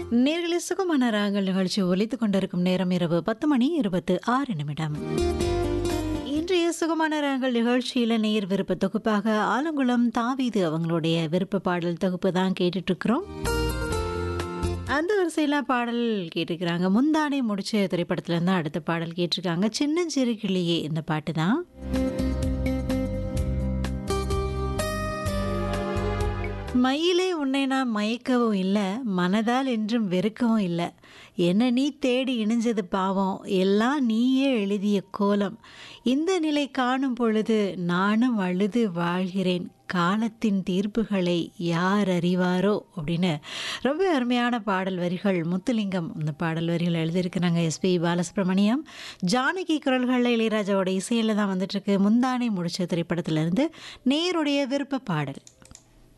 நேர்களை சுகமான ராகங்கள் நிகழ்ச்சி ஒலித்துக் கொண்டிருக்கும் நேரம் இரவு பத்து மணி இருபத்து ஆறு நிமிடம் இன்றைய சுகமான ராகங்கள் நிகழ்ச்சியில் நேர் விருப்ப தொகுப்பாக ஆலங்குளம் தாவீது அவங்களுடைய விருப்ப பாடல் தொகுப்பு தான் கேட்டுட்டு இருக்கிறோம் அந்த வரிசையில் பாடல் கேட்டிருக்கிறாங்க முந்தானை முடிச்ச திரைப்படத்துல இருந்து அடுத்த பாடல் கேட்டிருக்காங்க சின்னஞ்சிறு கிளியே இந்த பாட்டு தான் மயிலே உன்னை நான் மயக்கவும் இல்லை மனதால் என்றும் வெறுக்கவும் இல்லை என்ன நீ தேடி இணைஞ்சது பாவம் எல்லாம் நீயே எழுதிய கோலம் இந்த நிலை காணும் பொழுது நானும் அழுது வாழ்கிறேன் காலத்தின் தீர்ப்புகளை யார் அறிவாரோ அப்படின்னு ரொம்ப அருமையான பாடல் வரிகள் முத்துலிங்கம் இந்த பாடல் வரிகள் எழுதியிருக்கிறாங்க எஸ்பி பாலசுப்ரமணியம் ஜானகி குரல்களில் இளையராஜாவோட இசையில் தான் வந்துட்டுருக்கு முந்தானை முடிச்ச திரைப்படத்திலிருந்து நேருடைய விருப்ப பாடல்